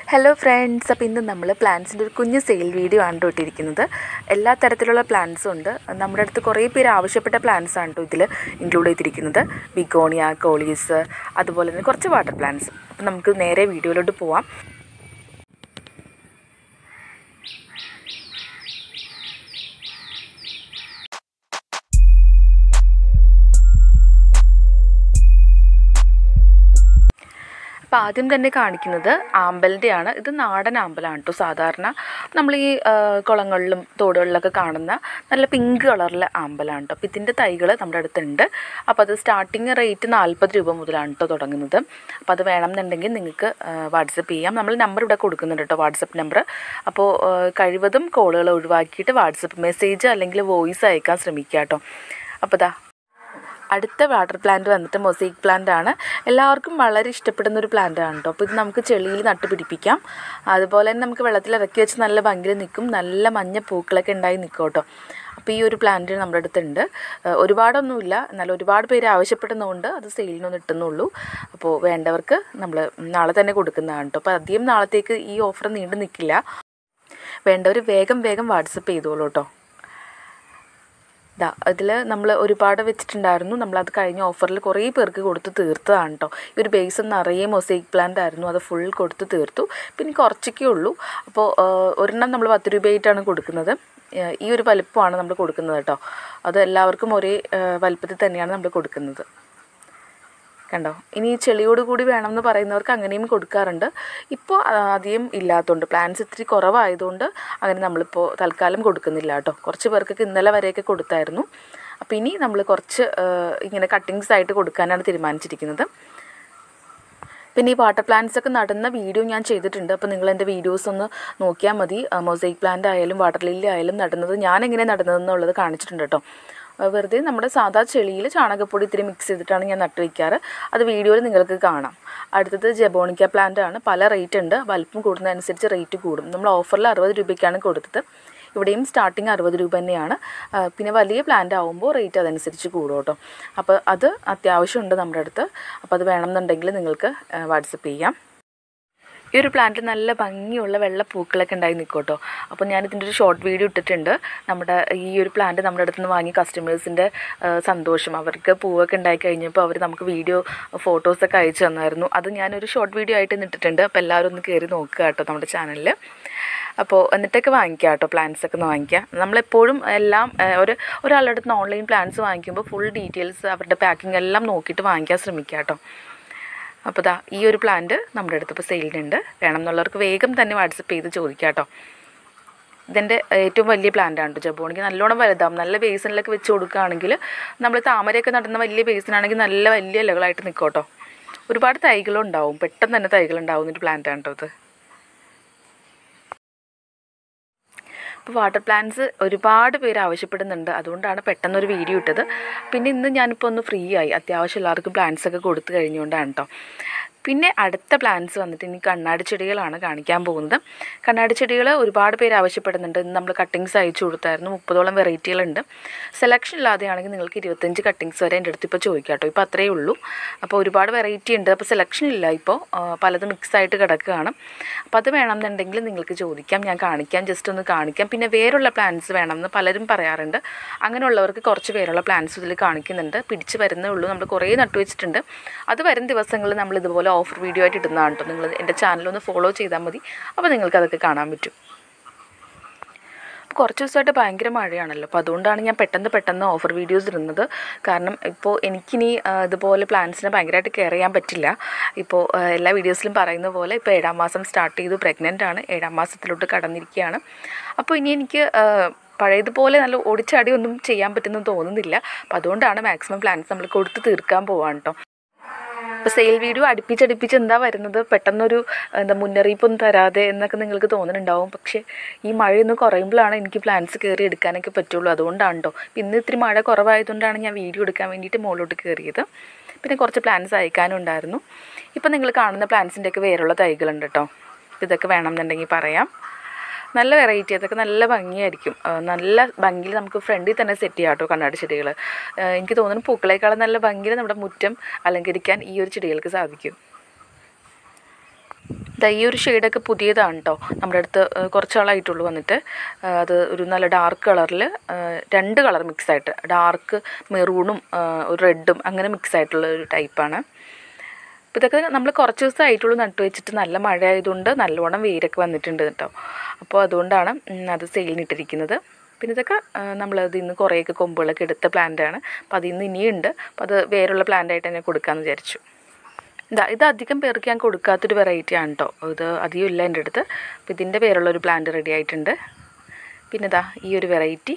hello friends അപ്പോൾ ഇന്ന് നമ്മൾ പ്ലാന്റ്സിൻ്റെ ഒരു കുഞ്ഞ് സെയിൽ വീഡിയോ ആണ് കേട്ടോ ഇട്ടിരിക്കുന്നത് എല്ലാ തരത്തിലുള്ള പ്ലാന്റ്സും ഉണ്ട് നമ്മുടെ അടുത്ത് കുറേ പേര് ആവശ്യപ്പെട്ട പ്ലാന്റ്സ് ആണ് കേട്ടോ ഇതിൽ ഇൻക്ലൂഡ് ചെയ്തിരിക്കുന്നത് ബിഗോണിയ കോളീസ് അതുപോലെ തന്നെ കുറച്ച് വാട്ടർ പ്ലാന്റ്സ് അപ്പോൾ നമുക്ക് നേരെ വീഡിയോയിലോട്ട് പോവാം അപ്പോൾ ആദ്യം തന്നെ കാണിക്കുന്നത് ആമ്പലിൻ്റെയാണ് ഇത് നാടൻ ആമ്പലാണ് കേട്ടോ സാധാരണ നമ്മൾ ഈ ആ, കുളങ്ങളിലും തോടുകളിലൊക്കെ കാണുന്ന നല്ല പിങ്ക് കളറിലെ ആമ്പലാണ് കേട്ടോ അപ്പോൾ ഇതിൻ്റെ തൈകൾ നമ്മുടെ അടുത്തുണ്ട് അപ്പോൾ അത് സ്റ്റാർട്ടിങ് റേറ്റ് നാൽപ്പത് രൂപ മുതലാണ് കേട്ടോ തുടങ്ങുന്നത് അപ്പോൾ അത് വേണമെന്നുണ്ടെങ്കിൽ നിങ്ങൾക്ക് വാട്സപ്പ് ചെയ്യാം നമ്മൾ നമ്പർ ഇവിടെ കൊടുക്കുന്നുണ്ട് കേട്ടോ വാട്സപ്പ് നമ്പർ അപ്പോൾ ആ, കഴിവതും കോളുകൾ ഒഴിവാക്കിയിട്ട് വാട്സപ്പ് മെസ്സേജ് അല്ലെങ്കിൽ വോയിസ് അയക്കാൻ ശ്രമിക്കുക കേട്ടോ അപ്പോൾ ദാ അടുത്ത വാട്ടർ പ്ലാന്റ് വന്നിട്ട് മൊസൈക്ക് പ്ലാന്റ് ആണ് എല്ലാവർക്കും വളരെ ഇഷ്ടപ്പെടുന്ന ഒരു പ്ലാന്റ് ആണ് കേട്ടോ അപ്പോൾ ഇത് നമുക്ക് ചെളിയിൽ നട്ടുപിടിപ്പിക്കാം അതുപോലെ തന്നെ നമുക്ക് വെള്ളത്തിൽ ഇറക്കി വെച്ച് നല്ല ഭംഗിയിൽ നിൽക്കും നല്ല മഞ്ഞ പൂക്കളൊക്കെ ഉണ്ടായി നിൽക്കും കേട്ടോ അപ്പോൾ ഈ ഒരു പ്ലാന്റ് നമ്മുടെ അടുത്തുണ്ട് ഏഹ് ഒരുപാടൊന്നുമില്ല എന്നാൽ ഒരുപാട് പേര് ആവശ്യപ്പെടുന്നതുകൊണ്ട് അത് സെയിലിനൊന്നും ഇട്ടുന്നുള്ളൂ അപ്പോൾ വേണ്ടവർക്ക് നമ്മൾ നാളെ തന്നെ കൊടുക്കുന്നതാണ് കേട്ടോ അപ്പോൾ അധികം നാളത്തേക്ക് ഈ ഓഫർ നീണ്ടു നിൽക്കില്ല വേണ്ടവർ വേഗം വേഗം വാട്സപ്പ് ചെയ്തോളൂ കേട്ടോ ഇതാ അതിൽ നമ്മൾ ഒരുപാട് വെച്ചിട്ടുണ്ടായിരുന്നു നമ്മളത് കഴിഞ്ഞ ഓഫറിൽ കുറേ പേർക്ക് കൊടുത്ത് തീർത്തതാണ് കേട്ടോ ഈ ഒരു ബേസ് നിറയെ മൊസൈക്ക് പ്ലാന്റ് ആയിരുന്നു അത് ഫുൾ കൊടുത്ത് തീർത്തു പിന്നെ കുറച്ചൊക്കെ ഉള്ളൂ അപ്പോൾ ഒരെണ്ണം നമ്മൾ പത്ത് രൂപയായിട്ടാണ് കൊടുക്കുന്നത് ഏഹ് ഈ ഒരു വലിപ്പമാണ് നമ്മൾ കൊടുക്കുന്നത് കേട്ടോ അത് എല്ലാവർക്കും ഒരേ ഏഹ് വലിപ്പത്തിൽ തന്നെയാണ് നമ്മൾ കൊടുക്കുന്നത് കണ്ടോ ഇനി ചെളിയോട് കൂടി വേണമെന്ന് പറയുന്നവർക്ക് അങ്ങനെയും കൊടുക്കാറുണ്ട് ഇപ്പോൾ അധികം ഇല്ലാത്തതുകൊണ്ട് പ്ലാൻസ് ഇത്തിരി കുറവായതുകൊണ്ട് അങ്ങനെ നമ്മളിപ്പോൾ തൽക്കാലം കൊടുക്കുന്നില്ല കേട്ടോ കുറച്ച് പേർക്കൊക്കെ ഇന്നലെ വരെയൊക്കെ കൊടുത്തായിരുന്നു അപ്പോൾ ഇനി നമ്മൾ കുറച്ച് ആ, ഇങ്ങനെ കട്ടിങ്സ് ആയിട്ട് കൊടുക്കാനാണ് തീരുമാനിച്ചിരിക്കുന്നത് പിന്നെ ഈ വാട്ടർ പ്ലാന്റ്സ് ഒക്കെ നടുന്ന വീഡിയോ ഞാൻ ചെയ്തിട്ടുണ്ട് അപ്പോൾ നിങ്ങൾ എൻ്റെ വീഡിയോസ് ഒന്ന് നോക്കിയാൽ മതി മൊസൈക്ക് പ്ലാന്റ് ആയാലും വാട്ടർ ലില്ലി ആയാലും നടുന്നത് ഞാൻ എങ്ങനെ നടുന്നതെന്നുള്ളത് കാണിച്ചിട്ടുണ്ട് കേട്ടോ ആ, വെറുതെ നമ്മുടെ സാധാ ചെളിയിൽ ചാണകപ്പൊടി ഇത്തിരി മിക്സ് ചെയ്തിട്ടാണ് ഞാൻ നട്ട് വയ്ക്കാറ് അത് വീഡിയോയിൽ നിങ്ങൾക്ക് കാണാം അടുത്തത് ജബോണിക്ക പ്ലാന്റ് ആണ് പല റേറ്റ് ഉണ്ട് വലിപ്പം കൂടുന്നതനുസരിച്ച് റേറ്റ് കൂടും നമ്മൾ ഓഫറിൽ അറുപത് രൂപയ്ക്കാണ് കൊടുത്തത് ഇവിടെയും സ്റ്റാർട്ടിങ് അറുപത് രൂപ തന്നെയാണ് ആ, പിന്നെ വലിയ പ്ലാന്റ് ആവുമ്പോൾ റേറ്റ് അതനുസരിച്ച് കൂടും കേട്ടോ അപ്പോൾ അത് അത്യാവശ്യമുണ്ട് നമ്മുടെ അടുത്ത് അപ്പോൾ അത് വേണമെന്നുണ്ടെങ്കിൽ നിങ്ങൾക്ക് വാട്സപ്പ് ചെയ്യാം ഈ ഒരു പ്ലാന്റിൽ നല്ല ഭംഗിയുള്ള വെള്ള പൂക്കളൊക്കെ ഉണ്ടായി നിൽക്കും കേട്ടോ അപ്പോൾ ഞാൻ ഇതിൻ്റെ ഒരു ഷോർട്ട് വീഡിയോ ഇട്ടിട്ടുണ്ട് നമ്മുടെ ഈ ഒരു പ്ലാന്റ് നമ്മുടെ അടുത്ത് നിന്ന് വാങ്ങിയ കസ്റ്റമേഴ്സിൻ്റെ സന്തോഷം അവർക്ക് പൂവൊക്കെ ഉണ്ടായി കഴിഞ്ഞപ്പോൾ അവർ നമുക്ക് വീഡിയോ ഫോട്ടോസൊക്കെ അയച്ചു തന്നായിരുന്നു അത് ഞാനൊരു ഷോർട്ട് വീഡിയോ ആയിട്ട് ഇന്ന് ഇട്ടിട്ടുണ്ട് അപ്പോൾ എല്ലാവരും ഒന്ന് കയറി നോക്കുക കേട്ടോ നമ്മുടെ ചാനലിൽ അപ്പോൾ എന്നിട്ടൊക്കെ വാങ്ങിക്കുക കേട്ടോ പ്ലാൻസ് ഒക്കെ ഒന്ന് വാങ്ങിക്കുക നമ്മളെപ്പോഴും എല്ലാം ഏഹ്, ഒരു ഒരാളുടെ അടുത്ത് നിന്ന് ഓൺലൈൻ പ്ലാൻസ് വാങ്ങിക്കുമ്പോൾ ഫുൾ ഡീറ്റെയിൽസ് അവരുടെ പാക്കിംഗ് എല്ലാം നോക്കിയിട്ട് വാങ്ങിക്കാൻ ശ്രമിക്കുക കേട്ടോ അപ്പോൾ ദാ ഈ ഒരു പ്ലാന്റ് നമ്മുടെ അടുത്ത് ഇപ്പോൾ സെയിലിനുണ്ട് വേണം എന്നുള്ളവർക്ക് വേഗം തന്നെ വാട്സപ്പ് ചെയ്ത് ചോദിക്കാം കേട്ടോ ഇതിൻ്റെ ഏറ്റവും വലിയ പ്ലാന്റ് ആണ് കേട്ടോ ജബോണിക്ക് നല്ലോണം വലുതാവും നല്ല ബേസിനിലൊക്കെ വെച്ച് കൊടുക്കുകയാണെങ്കിൽ നമ്മൾ താമരയൊക്കെ നടുന്ന വലിയ ബേസിനാണെങ്കിൽ നല്ല വലിയ ഇലകളായിട്ട് നിൽക്കും കേട്ടോ ഒരുപാട് തൈകളും ഉണ്ടാവും പെട്ടെന്ന് തന്നെ തൈകൾ ഉണ്ടാവുന്ന ഒരു പ്ലാന്റ് ആണ് കേട്ടോ ഇത് അപ്പോൾ വാട്ടർ പ്ലാന്റ്സ് ഒരുപാട് പേര് ആവശ്യപ്പെടുന്നുണ്ട് അതുകൊണ്ടാണ് പെട്ടെന്നൊരു വീഡിയോ ഇട്ടത് പിന്നെ ഇന്ന് ഞാനിപ്പോൾ ഒന്ന് ഫ്രീ ആയി അത്യാവശ്യം എല്ലാവർക്കും പ്ലാന്റ്സ് ഒക്കെ കൊടുത്തു കഴിഞ്ഞുകൊണ്ടാണ് കേട്ടോ പിന്നെ അടുത്ത പ്ലാന്റ്സ് വന്നിട്ട് ഇനി കണ്ണാടി ചെടികളാണ് കാണിക്കാൻ പോകുന്നത് കണ്ണാടി ചെടികൾ ഒരുപാട് പേര് ആവശ്യപ്പെടുന്നുണ്ട് ഇന്ന് നമ്മൾ കട്ടിങ്സ് അയച്ചു കൊടുത്തായിരുന്നു മുപ്പതോളം വെറൈറ്റികളുണ്ട് സെലക്ഷൻ ഇല്ലാതെയാണെങ്കിൽ നിങ്ങൾക്ക് ഇരുപത്തഞ്ച് കട്ടിങ്സ് വരെ എൻ്റെ അടുത്ത് ഇപ്പോൾ ചോദിക്കാം കേട്ടോ ഇപ്പോൾ അത്രയേ ഉള്ളൂ അപ്പോൾ ഒരുപാട് വെറൈറ്റി ഉണ്ട് അപ്പോൾ സെലക്ഷൻ ഇല്ല ഇപ്പോൾ ആ, പലതും മിക്സ് ആയിട്ട് കിടക്കുകയാണ് അപ്പോൾ അത് വേണമെന്നുണ്ടെങ്കിൽ നിങ്ങൾക്ക് ചോദിക്കാം ഞാൻ കാണിക്കാം ജസ്റ്റ് ഒന്ന് കാണിക്കാം പിന്നെ വേറുള്ള പ്ലാന്റ്സ് വേണമെന്ന് പലരും പറയാറുണ്ട് അങ്ങനെയുള്ളവർക്ക് കുറച്ച് വേറുള്ള പ്ലാന്റ്സ് ഇതിൽ കാണിക്കുന്നുണ്ട് പിടിച്ച് വരുന്നേ ഉള്ളൂ നമ്മൾ കുറേ നട്ടു വെച്ചിട്ടുണ്ട് അത് വരും ദിവസങ്ങളിൽ നമ്മൾ ഇതുപോലെ ഓഫർ വീഡിയോ ആയിട്ട് ഇടുന്നതാണ് കേട്ടോ നിങ്ങൾ എൻ്റെ ചാനലൊന്ന് ഫോളോ ചെയ്താൽ മതി അപ്പോൾ നിങ്ങൾക്ക് അതൊക്കെ കാണാൻ പറ്റും അപ്പോൾ കുറച്ച് ദിവസമായിട്ട് ഭയങ്കര മഴയാണല്ലോ അപ്പോൾ അതുകൊണ്ടാണ് ഞാൻ പെട്ടെന്ന് പെട്ടെന്ന് ഓഫർ വീഡിയോസ് ഇടുന്നത് കാരണം ഇപ്പോൾ എനിക്കിനി ആ, ഇതുപോലെ പ്ലാന്റ്സിനെ ഭയങ്കരമായിട്ട് കെയർ ചെയ്യാൻ പറ്റില്ല ഇപ്പോൾ ആ, എല്ലാ വീഡിയോസിലും പറയുന്ന പോലെ ഇപ്പോൾ ഏഴാം മാസം സ്റ്റാർട്ട് ചെയ്തു പ്രഗ്നൻ്റ് ആണ് ഏഴാം മാസത്തിലോട്ട് കടന്നിരിക്കുകയാണ് അപ്പോൾ ഇനി എനിക്ക് ആ, പഴയതുപോലെ നല്ല ഓടിച്ചാടി ഒന്നും ചെയ്യാൻ പറ്റുന്നു തോന്നുന്നില്ല അപ്പോൾ അതുകൊണ്ടാണ് മാക്സിമം പ്ലാൻസ് നമ്മൾ കൊടുത്ത് തീർക്കാൻ പോവാണ് കേട്ടോ ഇപ്പോൾ സെയിൽ വീഡിയോ അടുപ്പിച്ചടുപ്പിച്ച് എന്താ വരുന്നത് പെട്ടെന്നൊരു എന്താ മുന്നറിയിപ്പൊന്നും തരാതെ എന്നൊക്കെ നിങ്ങൾക്ക് തോന്നുന്നുണ്ടാവും പക്ഷേ ഈ മഴയൊന്ന് കുറയുമ്പോഴാണ് എനിക്ക് പ്ലാൻസ് കയറി എടുക്കാനൊക്കെ പറ്റുള്ളൂ അതുകൊണ്ടാണ് കേട്ടോ ഇന്ന് ഇത്തിരി മഴ കുറവായതുകൊണ്ടാണ് ഞാൻ വീഡിയോ എടുക്കാൻ വേണ്ടിയിട്ട് മുകളിലോട്ട് കയറിയത് പിന്നെ കുറച്ച് പ്ലാൻസ് അയക്കാനും ഉണ്ടായിരുന്നു ഇപ്പം നിങ്ങൾ കാണുന്ന പ്ലാൻസിൻ്റെയൊക്കെ വേറുള്ള തൈകളുണ്ട് കേട്ടോ ഇതൊക്കെ വേണമെന്നുണ്ടെങ്കിൽ പറയാം നല്ല വെറൈറ്റി അതൊക്കെ നല്ല ഭംഗിയായിരിക്കും ആ, നല്ല ഭംഗിയിൽ നമുക്ക് ഫ്രണ്ടിൽ തന്നെ സെറ്റ് ചെയ്യാം കേട്ടോ കണ്ണാടി ചെടികൾ എനിക്ക് തോന്നുന്നു പൂക്കളേക്കാളും നല്ല ഭംഗിയിൽ നമ്മുടെ മുറ്റം അലങ്കരിക്കാൻ ഈ ഒരു ചെടികൾക്ക് സാധിക്കും ദാ ഈ ഒരു ഷെയ്ഡൊക്കെ പുതിയതാണ് കേട്ടോ നമ്മുടെ അടുത്ത് ഏഹ്, കുറച്ച് നാളായിട്ടുള്ളൂ വന്നിട്ട് ഏഹ്, അത് ഒരു നല്ല ഡാർക്ക് കളറിൽ രണ്ട് കളർ മിക്സ് ആയിട്ട് ഡാർക്ക് മെറൂണും ഒരു റെഡും അങ്ങനെ മിക്സ് ആയിട്ടുള്ള ഒരു ടൈപ്പാണ് അപ്പോൾ ഇതൊക്കെ നമ്മൾ കുറച്ച് ദിവസം ആയിട്ടുള്ളൂ നട്ടു വെച്ചിട്ട് നല്ല മഴ ആയതുകൊണ്ട് നല്ലോണം വെയിലൊക്കെ വന്നിട്ടുണ്ട് കേട്ടോ അപ്പോൾ അതുകൊണ്ടാണ് ഉം, അത് സെയിലിനിട്ടിരിക്കുന്നത് പിന്നെ ഇതൊക്കെ ആ, നമ്മളത് ഇന്ന് കുറേയൊക്കെ കൊമ്പുകളൊക്കെ എടുത്ത പ്ലാന്റാണ് അപ്പോൾ അതിൽ നിന്ന് ഇനിയുണ്ട് അപ്പോൾ അത് വേറുള്ള പ്ലാന്റായിട്ട് തന്നെ കൊടുക്കാമെന്ന് വിചാരിച്ചു ഇതാ ഇത് അധികം പേർക്ക് ഞാൻ കൊടുക്കാത്തൊരു വെറൈറ്റി ആണ് കേട്ടോ ഇത് അധികം ഇല്ല എൻ്റെ അടുത്ത് അപ്പോൾ ഇതിൻ്റെ പേരുള്ള ഒരു പ്ലാന്റ് റെഡി ആയിട്ടുണ്ട് പിന്നെ ഇതാ ഈ ഒരു വെറൈറ്റി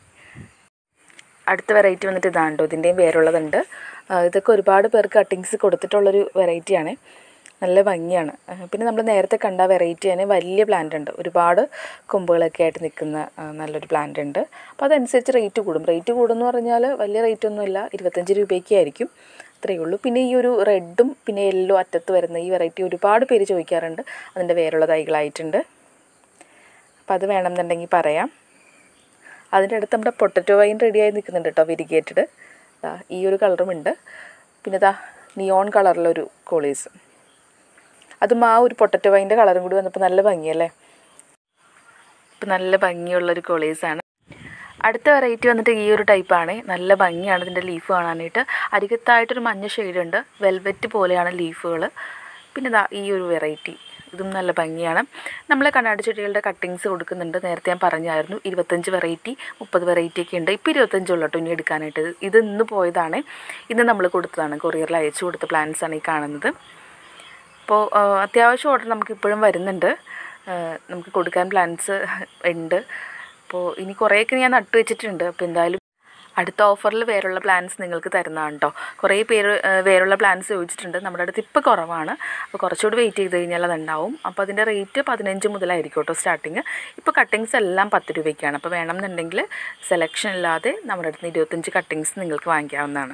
അടുത്ത വെറൈറ്റി വന്നിട്ട് ഇതാണ് കേട്ടോ ഇതിൻ്റെയും വേറുള്ളതുണ്ട് ആ, ഇതൊക്കെ ഒരുപാട് പേർക്ക് കട്ടിങ്സ് കൊടുത്തിട്ടുള്ളൊരു വെറൈറ്റിയാണ് നല്ല ഭംഗിയാണ് ആ, പിന്നെ നമ്മൾ നേരത്തെ കണ്ട വെറൈറ്റി തന്നെ വലിയ പ്ലാന്റ് ഉണ്ട് ഒരുപാട് കൊമ്പുകളൊക്കെ ആയിട്ട് നിൽക്കുന്ന ആ, നല്ലൊരു പ്ലാന്റ് ഉണ്ട് അപ്പോൾ അതനുസരിച്ച് റേറ്റ് കൂടും റേറ്റ് കൂടുമെന്ന് പറഞ്ഞാൽ വലിയ റേറ്റ് ഒന്നുമില്ല ഇരുപത്തഞ്ച് രൂപയ്ക്ക് ആയിരിക്കും അത്രയേ ഉള്ളൂ പിന്നെ ഈ ഒരു റെഡും പിന്നെ യെല്ലോ അറ്റത്ത് വരുന്ന ഈ വെറൈറ്റി ഒരുപാട് പേര് ചോദിക്കാറുണ്ട് അതിൻ്റെ വേറുള്ള തൈകളായിട്ടുണ്ട് അപ്പോൾ അത് വേണമെന്നുണ്ടെങ്കിൽ പറയാം അതിൻ്റെ അടുത്ത് നമ്മുടെ പൊട്ടറ്റോ വൈൻ റെഡിയായി നിൽക്കുന്നുണ്ട് കേട്ടോ വെരിഗേറ്റഡ് ദാ ഈ ഒരു കളറും ഉണ്ട് പിന്നെ ദാ നിയോൺ കളറിലൊരു കോളീസ് അതും ആ ഒരു പൊട്ടറ്റോ വൈൻ്റെ കളറും കൂടി വന്നപ്പോൾ നല്ല ഭംഗിയല്ലേ ഇപ്പം നല്ല ഭംഗിയുള്ളൊരു കോളീസാണ് അടുത്ത വെറൈറ്റി വന്നിട്ട് ഈ ഒരു ടൈപ്പാണ് നല്ല ഭംഗിയാണ് ഇതിൻ്റെ ലീഫ് കാണാനായിട്ട് അരികത്തായിട്ടൊരു മഞ്ഞ ഷെയ്ഡുണ്ട് വെൽവെറ്റ് പോലെയാണ് ലീഫുകൾ പിന്നെ ദാ ഈ ഒരു വെറൈറ്റി ഇതും നല്ല ഭംഗിയാണ് നമ്മൾ കണ്ണാടി ചെടികളുടെ കട്ടിങ്സ് കൊടുക്കുന്നുണ്ട് നേരത്തെ ഞാൻ പറഞ്ഞായിരുന്നു ഇരുപത്തഞ്ച് വെറൈറ്റി മുപ്പത് വെറൈറ്റി ഒക്കെ ഉണ്ട് ഇപ്പോൾ ഇരുപത്തഞ്ചുള്ളൂ കേട്ടോ ഇനി എടുക്കാനായിട്ട് ഇത് ഇന്ന് പോയതാണ് ഇന്ന് നമ്മൾ കൊടുത്തതാണ് കൊറിയറിൽ അയച്ചു കൊടുത്ത പ്ലാൻസ് ആണ് ഈ കാണുന്നത് അപ്പോൾ അത്യാവശ്യം ഓർഡർ നമുക്ക് ഇപ്പോഴും വരുന്നുണ്ട് ആ, നമുക്ക് കൊടുക്കാൻ പ്ലാൻസ് ഉണ്ട് അപ്പോൾ ഇനി കുറേയൊക്കെ ഞാൻ നട്ടു വെച്ചിട്ടുണ്ട് അപ്പോൾ എന്തായാലും അടുത്ത ഓഫറിൽ വേറുള്ള പ്ലാൻസ് നിങ്ങൾക്ക് തരുന്നതാണ് കേട്ടോ കുറേ പേര് ആ, വേറുള്ള പ്ലാൻസ് ചോദിച്ചിട്ടുണ്ട് നമ്മുടെ അടുത്ത് ഇപ്പോൾ കുറവാണ് അപ്പോൾ കുറച്ചുകൂടി വെയിറ്റ് ചെയ്ത് കഴിഞ്ഞാൽ അതുണ്ടാവും അപ്പോൾ അതിൻ്റെ റേറ്റ് പതിനഞ്ച് മുതലായിരിക്കും കേട്ടോ സ്റ്റാർട്ടിങ് ഇപ്പോൾ കട്ടിങ്സ് എല്ലാം പത്ത് രൂപയ്ക്കാണ് അപ്പോൾ വേണമെന്നുണ്ടെങ്കിൽ സെലക്ഷൻ ഇല്ലാതെ നമ്മുടെ അടുത്ത് നിന്ന് ഇരുപത്തഞ്ച് കട്ടിങ്സ് നിങ്ങൾക്ക് വാങ്ങിക്കാവുന്നതാണ്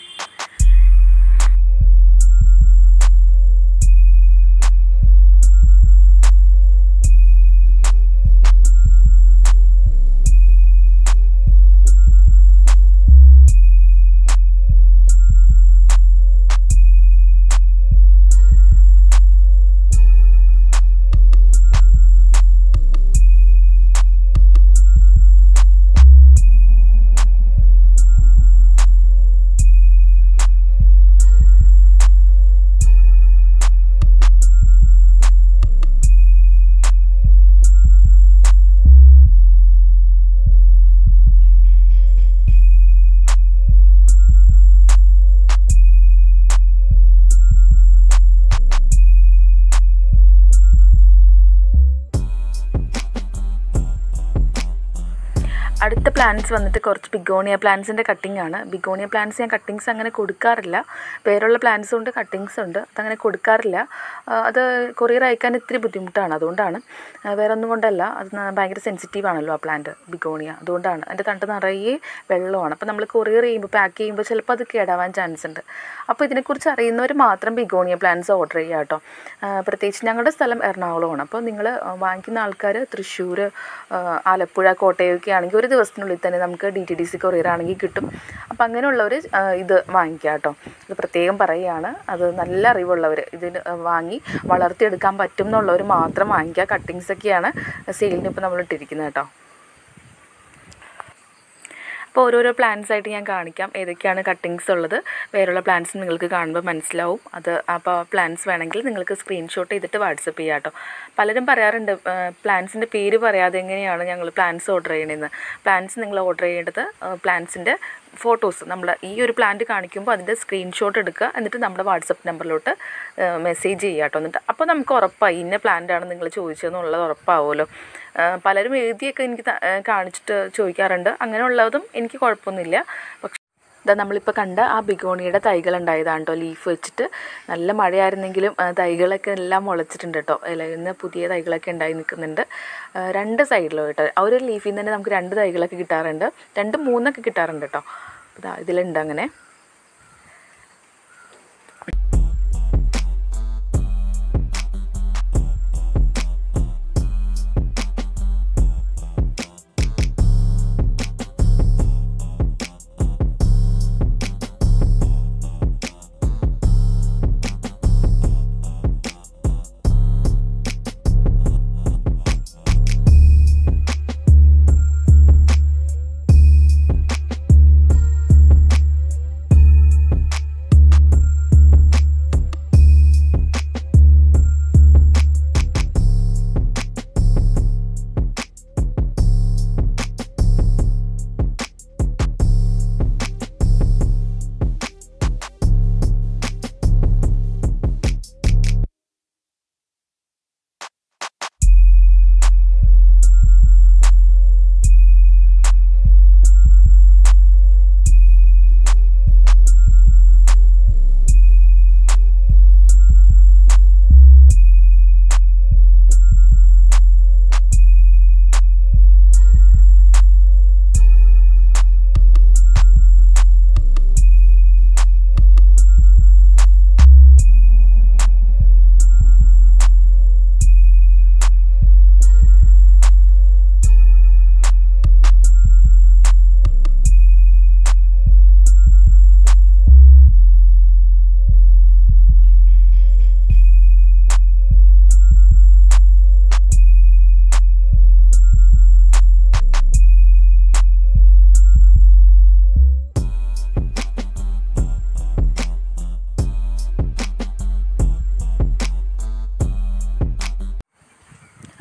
അടുത്ത പ്ലാന്റ്സ് വന്നിട്ട് കുറച്ച് ബിഗോണിയ പ്ലാന്റ്സിൻ്റെ കട്ടിംഗ് ആണ് ബിഗോണിയ പ്ലാന്റ്സ് ഞാൻ കട്ടിങ്സ് അങ്ങനെ കൊടുക്കാറില്ല വേറുള്ള പ്ലാന്റ്സ് ഉണ്ട് കട്ടിങ്സ് ഉണ്ട് അതങ്ങനെ കൊടുക്കാറില്ല ആ, അത് കൊറിയർ അയക്കാൻ ഇത്തിരി ബുദ്ധിമുട്ടാണ് അതുകൊണ്ടാണ് ആ, വേറെ ഒന്നും കൊണ്ടല്ല അത് ന- ഭയങ്കര സെൻസിറ്റീവ് ആണല്ലോ ആ പ്ലാന്റ് ബിഗോണിയ അതുകൊണ്ടാണ് അതിൻ്റെ തണ്ട് നിറയെ വെള്ളമാണ് അപ്പോൾ നമ്മൾ കൊറിയർ ചെയ്യുമ്പോൾ പാക്ക് ചെയ്യുമ്പോൾ ചിലപ്പോൾ അത് കേടാവാൻ ചാൻസ് ഉണ്ട് അപ്പോൾ ഇതിനെക്കുറിച്ച് അറിയുന്നവർ മാത്രം ബിഗോണിയ പ്ലാന്റ്സ് ഓർഡർ ചെയ്യുക കേട്ടോ ആ, പ്രത്യേകിച്ച് ഞങ്ങളുടെ സ്ഥലം എറണാകുളമാണ് അപ്പോൾ നിങ്ങൾ വാങ്ങിക്കുന്ന ആൾക്കാർ തൃശ്ശൂർ ആലപ്പുഴ കോട്ടയമൊക്കെ ആണെങ്കിൽ ഒരു ദിവസത്തിനുള്ളിൽ തന്നെ നമുക്ക് D T D C courier ആണെങ്കിൽ കിട്ടും അപ്പോൾ അങ്ങനെയുള്ളവർ ഇത് വാങ്ങിക്കുക കേട്ടോ ഇത് പ്രത്യേകം പറയുകയാണ് അത് നല്ല അറിവുള്ളവർ ഇതിന് വാങ്ങി വളർത്തിയെടുക്കാൻ പറ്റും എന്നുള്ളവർ മാത്രം വാങ്ങിക്കുക കട്ടിങ്സ് ഒക്കെയാണ് സെയിലിന് ഇപ്പോൾ നമ്മൾ ഇട്ടിരിക്കുന്നത് കേട്ടോ അപ്പോൾ ഓരോരോ പ്ലാൻസ് ആയിട്ട് ഞാൻ കാണിക്കാം ഏതൊക്കെയാണ് കട്ടിങ്സ് ഉള്ളത് വേറെയുള്ള പ്ലാൻസ് നിങ്ങൾക്ക് കാണുമ്പോൾ മനസ്സിലാവും അത് അപ്പോൾ പ്ലാൻസ് വേണമെങ്കിൽ നിങ്ങൾക്ക് സ്ക്രീൻഷോട്ട് ചെയ്തിട്ട് വാട്സപ്പ് ചെയ്യാം കേട്ടോ പലരും പറയാറുണ്ട് പ്ലാൻസിൻ്റെ പേര് പറയാതെ എങ്ങനെയാണ് ഞങ്ങൾ പ്ലാൻസ് ഓർഡർ ചെയ്യണമെന്ന് പ്ലാൻസ് നിങ്ങൾ ഓർഡർ ചെയ്യേണ്ടത് പ്ലാൻസിൻ്റെ ഫോട്ടോസ് നമ്മൾ ഈ ഒരു പ്ലാന്റ് കാണിക്കുമ്പോൾ അതിൻ്റെ സ്ക്രീൻഷോട്ട് എടുക്കുക എന്നിട്ട് നമ്മുടെ വാട്സപ്പ് നമ്പറിലോട്ട് മെസ്സേജ് ചെയ്യുക കേട്ടോ എന്നിട്ട് അപ്പോൾ നമുക്ക് ഉറപ്പായി ഇന്ന പ്ലാന്റാണ് നിങ്ങൾ ചോദിച്ചതെന്നുള്ളത് ഉറപ്പാവുമല്ലോ ആ, പലരും എഴുതിയൊക്കെ എനിക്ക് ത- ആ, കാണിച്ചിട്ട് ചോദിക്കാറുണ്ട് അങ്ങനെയുള്ളതും എനിക്ക് കുഴപ്പമൊന്നുമില്ല പക്ഷേ ഇതാ നമ്മളിപ്പോൾ കണ്ട ആ ബിഗോണിയുടെ തൈകൾ ഉണ്ടായതാണ് കേട്ടോ ലീഫ് വെച്ചിട്ട് നല്ല മഴയായിരുന്നെങ്കിലും ആ, തൈകളൊക്കെ എല്ലാം മുളച്ചിട്ടുണ്ട് കേട്ടോ ഇലയിൽ നിന്ന് പുതിയ തൈകളൊക്കെ ഉണ്ടായി നിൽക്കുന്നുണ്ട് ആ, രണ്ട് സൈഡിലും കേട്ടോ ആ ഒരു ലീഫിൽ നിന്ന് തന്നെ നമുക്ക് രണ്ട് തൈകളൊക്കെ കിട്ടാറുണ്ട് രണ്ട് മൂന്നൊക്കെ കിട്ടാറുണ്ട് കേട്ടോ ഇതാ ഇതിലുണ്ട് അങ്ങനെ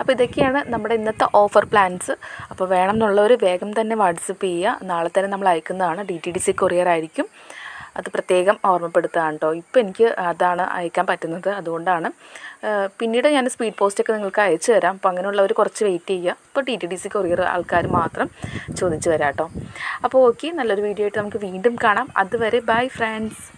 അപ്പോൾ ഇതൊക്കെയാണ് നമ്മുടെ ഇന്നത്തെ ഓഫർ പ്ലാൻസ് അപ്പോൾ വേണം എന്നുള്ളവർ വേഗം തന്നെ വാട്സപ്പ് ചെയ്യുക നാളെ തന്നെ നമ്മൾ അയക്കുന്നതാണ് D T D C courier ആയിരിക്കും അത് പ്രത്യേകം ഓർമ്മപ്പെടുത്തുകയാണ് കേട്ടോ ഇപ്പോൾ എനിക്ക് അതാണ് അയക്കാൻ പറ്റുന്നത് അതുകൊണ്ടാണ് ആ, പിന്നീട് ഞാൻ സ്പീഡ് പോസ്റ്റൊക്കെ നിങ്ങൾക്ക് അയച്ചു തരാം അപ്പോൾ അങ്ങനെയുള്ളവർ കുറച്ച് വെയിറ്റ് ചെയ്യുക ഇപ്പോൾ T T D C courier ആൾക്കാർ മാത്രം ചോദിച്ചു വരാം കേട്ടോ അപ്പോൾ ഓക്കെ നല്ലൊരു വീഡിയോ ആയിട്ട് നമുക്ക് വീണ്ടും കാണാം അതുവരെ ബൈ ഫ്രണ്ട്സ്